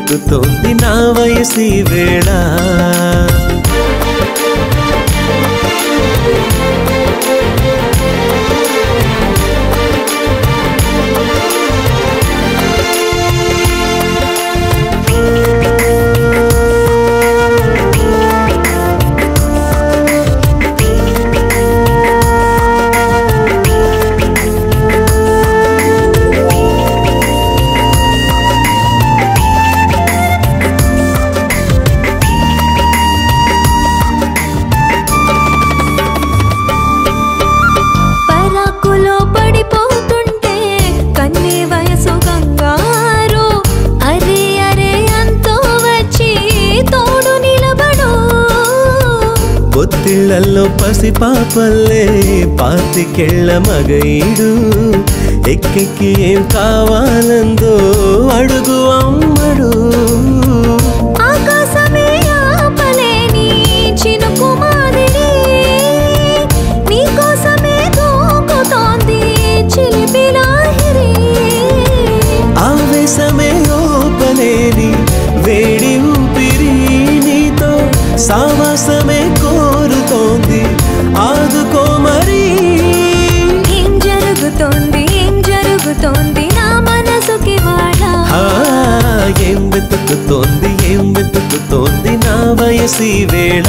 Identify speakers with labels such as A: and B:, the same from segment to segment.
A: వెతుకుతోంది నా వయసి వేళ
B: పరాకులో పడిపోతుంటే కన్నే వయసు గంగారు అరే అరే అంతో వచ్చి తోడు నిలబడు
A: పొత్తిళ్లలో పసిపాపల్లే పాతికెళ్ళ మగైడు ఎక్కెక్కి ఏం కావాలందో అడుగు అమ్మడు
B: ఆకాశమే ఆపలేని చినుకు మాదిరి నీకోసమే దూకుతోంది చిలిపి లాహిరి
A: ఆవేశమే ఓపలేని వేడి ఊపిరి నీతో సావాసమే కోరుతోంది ఆదుకో మరి
B: ఏం జరుగుతోంది ఏం జరుగుతోంది నా మనసుకి వాడా
A: ఆ, ఏం వెతుకుతోంది ఏం వెతుకుతోంది నా వయసి వేళ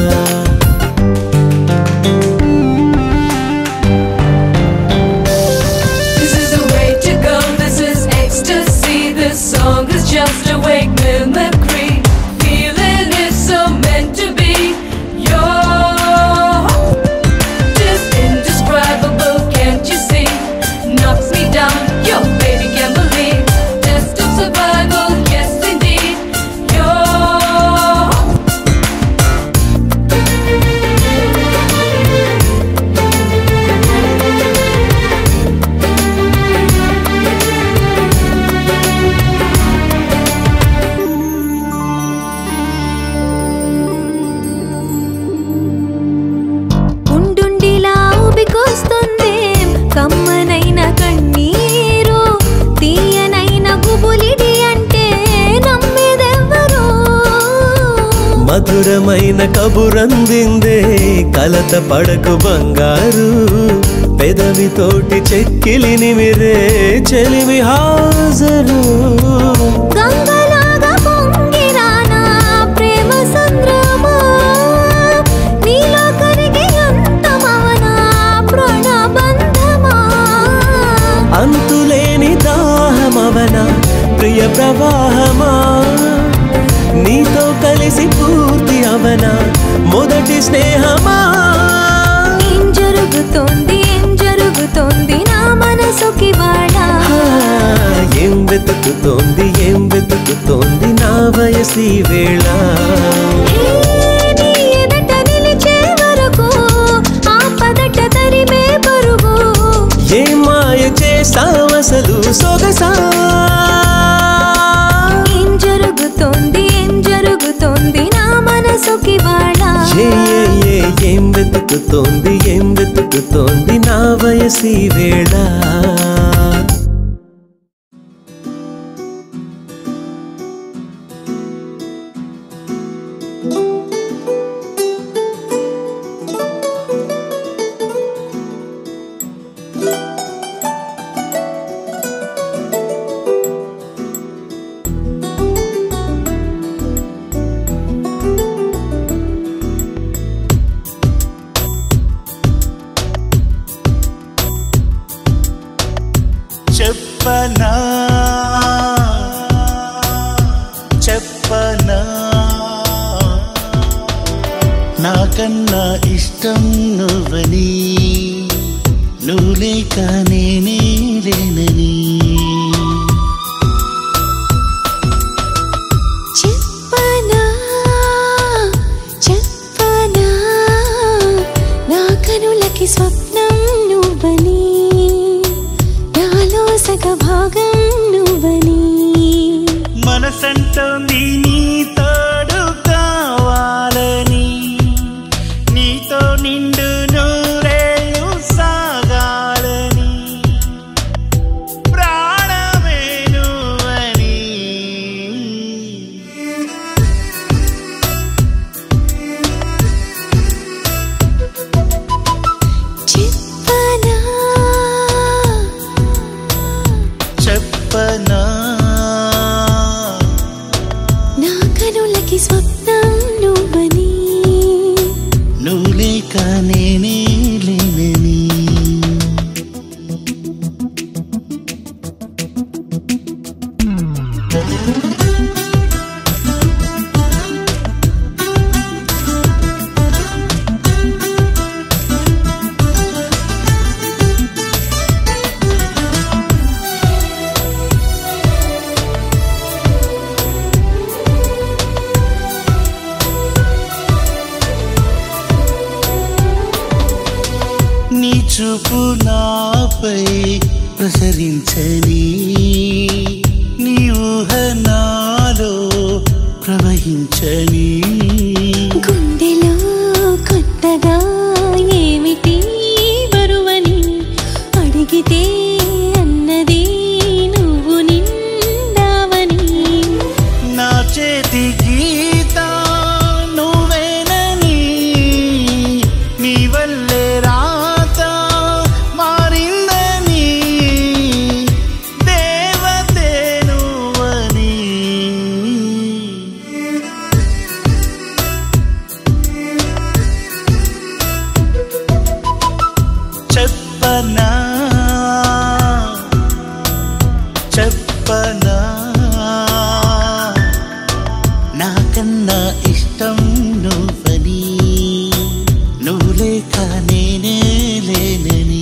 C: This is the way to go, this is ecstasy. This song is just a wake mimicry. Feeling is so meant to be. You're just indescribable, can't you see? Knocks me down, your baby can't believe. Test of survival, yes indeed. You're
B: ఉండుండిలా ఊపికొస్తుంది కమ్మనైన కన్నీరు తీయనైన గుబులిడి అంటే నమ్మేదెవ్వరు
A: మధురమైన కబురందిందే కలత పడకు బంగారు పెదవితోటి చెక్కిలిని మిరే చెలిమి హాజరు
B: గంగలాగా పొంగిరానా ప్రేమ సంద్రమా నీలో కరిగి అంతమవనా ప్రాణబంధమా
A: అంతులేని దాహమవన ప్రియ ప్రవాహమా నీతో కలిసి పూర్తి అవన మొదటి స్నేహమా
B: ఏం జరుగుతోంది ఏం జరుగుతోంది నా మనసుకి వాడా
A: ఆ, ఏం వెతుకుతోంది ఏం వెతుకుతోంది నా వయసి వేళ
B: హే, నీ ఎదట నిలిచే వరకు ఆ పదట తరిమే పరుగు
A: ఏ మాయ చేసావసలు సొగసా
B: ఏం జరుగుతోంది ఏం జరుగుతోంది నా మనసుకి వాడా
A: ఏ ఏ ఏ ఏం వెతుకుతోంది ఏం వెతుకుతోంది నా వయసి వేళ
D: చెప్పనా చెప్పనా నాకన్నా ఇష్టం నువ్వని నువ్వు లేక నేనే లేనని
B: చెప్పనా చెప్పనా నా కనులకి స్వప్నం నువ్వని నాలో సగ భాగం నువ్వని
D: మనసంటోంది నీ తోడు కావాలని నీతో నిండు నూరేళ్ళు సాగాలని చూపు నాపై ప్రసరించని నీ ఊహ నాలో ప్రవహించని
B: గుండెలో కొత్తగా ఏమిటి బరువని అడిగితే అన్నది నువ్వు నిండావని
D: నా చేతి గీత నువ్వేనని నీ వల్లే రాత మారిందని దేవతే నువ్వని చెప్పనా చెప్పనా నాకన్నా ఇష్టం నువ్వని నువ్వు లేక నేనే లేనని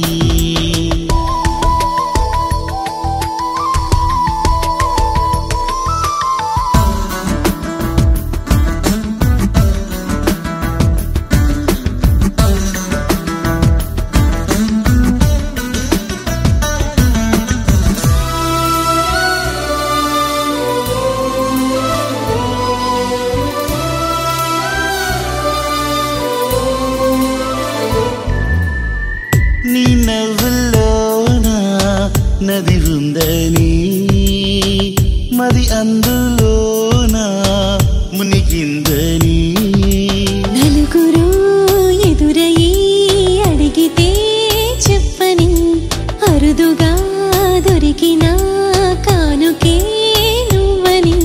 D: నీ నవ్వులోన నది ఉందని మరి అందులోన మునిగిందని
B: నలుగురు ఎదురయ్యి అడిగితే చెప్పని అరుదుగా దొరికిన కానుకే నువ్వని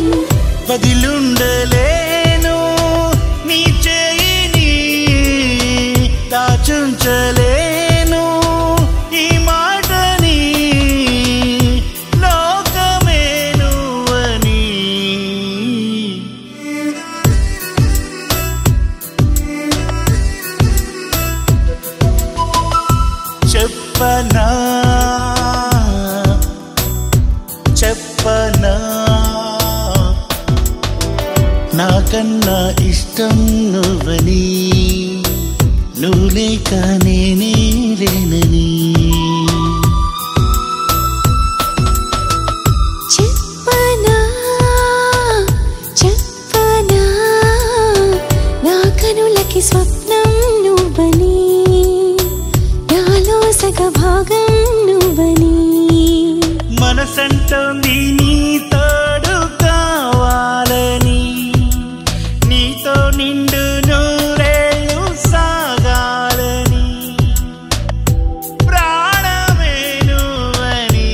D: వదిలుండలేను నీ చేయిని దాచుంచలేను ఈ మాటని లోకమే నువ్వని చెప్పనా చెప్పనా నాకన్నా ఇష్టం నువ్వని నువ్వు లేక నేనే లేనని
B: చెప్పనా చెప్పనా నా కనులకి స్వప్నం నువ్వని నాలో సగ భాగం నువ్వని
D: మనసంటోంది నీ తోడు కావాలని నీతో నిండు నూరేళ్ళు సాగాలని ప్రాణమే నువ్వని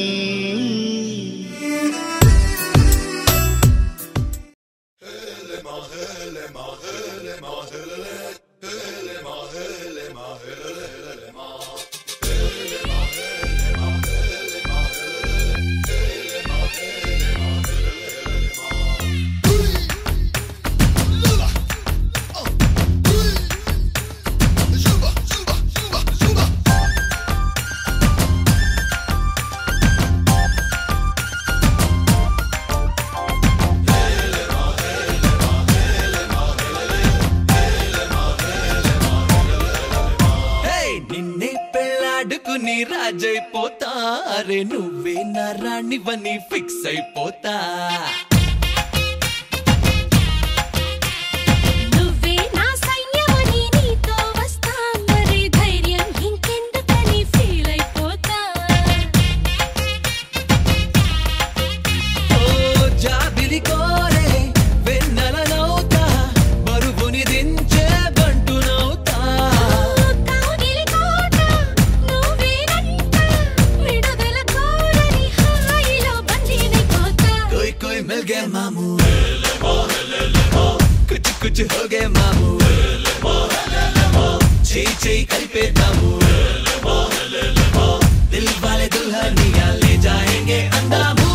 A: హే, నిన్నే పెళ్ళాడుకుని రాజైపోతా అరే నువ్వే నా రాణివని ఫిక్స్ అయిపోతా
B: నువ్వే నా సయ్యమని నీతో వస్తా మరి ధైర్యం ఇంకెందుకని ఫీల్ అయిపోతా
A: ఓ జాబిలి కోరే వెన్నెలనవుతా బరువుని దించే బంటునవుతా
B: కౌగిలి కోట నువ్వేనంట విడుదల కోరని హాయిలో బందీనైపోతా
A: कोई कोई मिल गए मामू कुछ कुछ हो गए मामू छी छी కలిపేద్దాము దిల్ వాలే దుల్హనియా లే జాయేంగే అందాము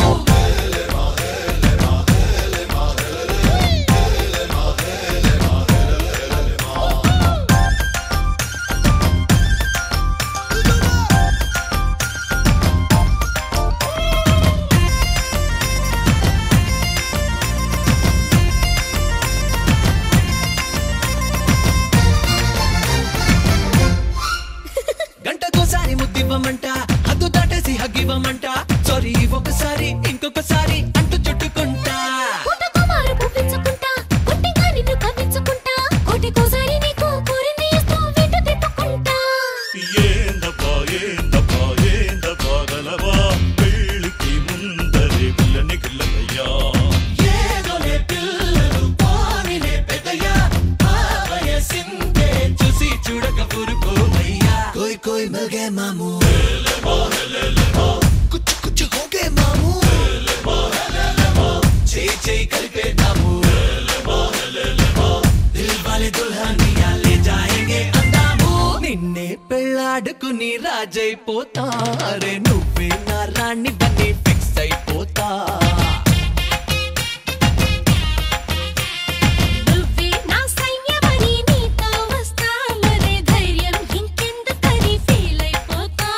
A: మాము కుచ్చు కుచ్చు హోగే మాము చేయి చేయి కలిపేద్దాము దిల్ వాలే దుల్హనియా లే జాయేంగే అందాము నిన్నే పెళ్ళాడుకుని రాజైపోతా అరే నువ్వే నా రాణి బన్ని ఫిక్స్ అయిపోతా
B: నువ్వే నా సైన్యమని నీతో వస్తా మరే ధైర్యం ఇంకెందుకని ఫీల్ అయిపోతా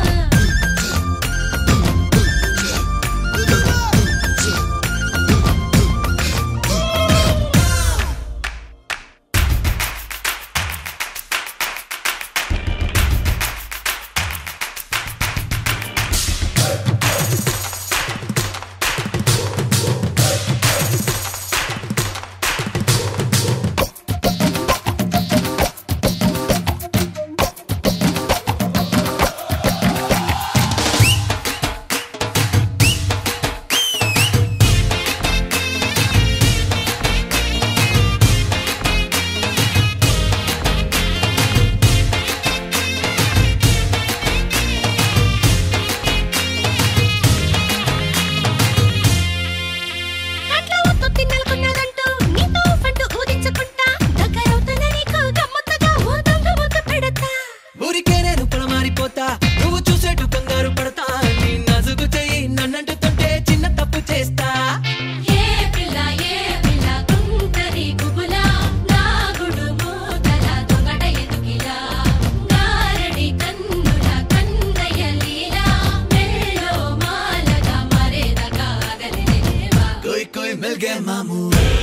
B: అట్లా ఒత్తు తిన్నలుకున్నదంటూ నీతో పంటు ఊదించుకుంటా దగ్గరవుతున్న నీకు గమ్మత్తుగా ఓ దొంగ ముద్దు పెడతా
A: ఊరికే నేను పొలమారిపోతా నువ్వు చూసేటు కంగారు పడతా నీ నజుగు చెయ్యి నన్నంటుతుంటే చిన్న తప్పు చేస్తా
B: ఏ పిల్ల ఏ పిల్ల గుంటరి గుబులా నా గుడు మూతల దొంగట ఎదుకిలా నారడి కన్నుల కన్నయ్య లీలా మెల్లో మాలగా మరేదగా అగలిలేవా
A: कोई कोई मिल गए मामू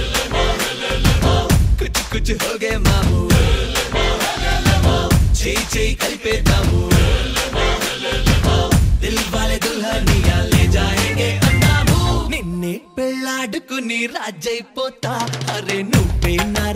A: कुछ कुछ हो गए मामू చేయి చేయి కలిపేద్దాము దిల్ వాలే దుల్హనియా లే జాయేంగే అన్నాము నిన్నే పెళ్ళాడుకుని రాజైపోతా అరే నువ్వే నా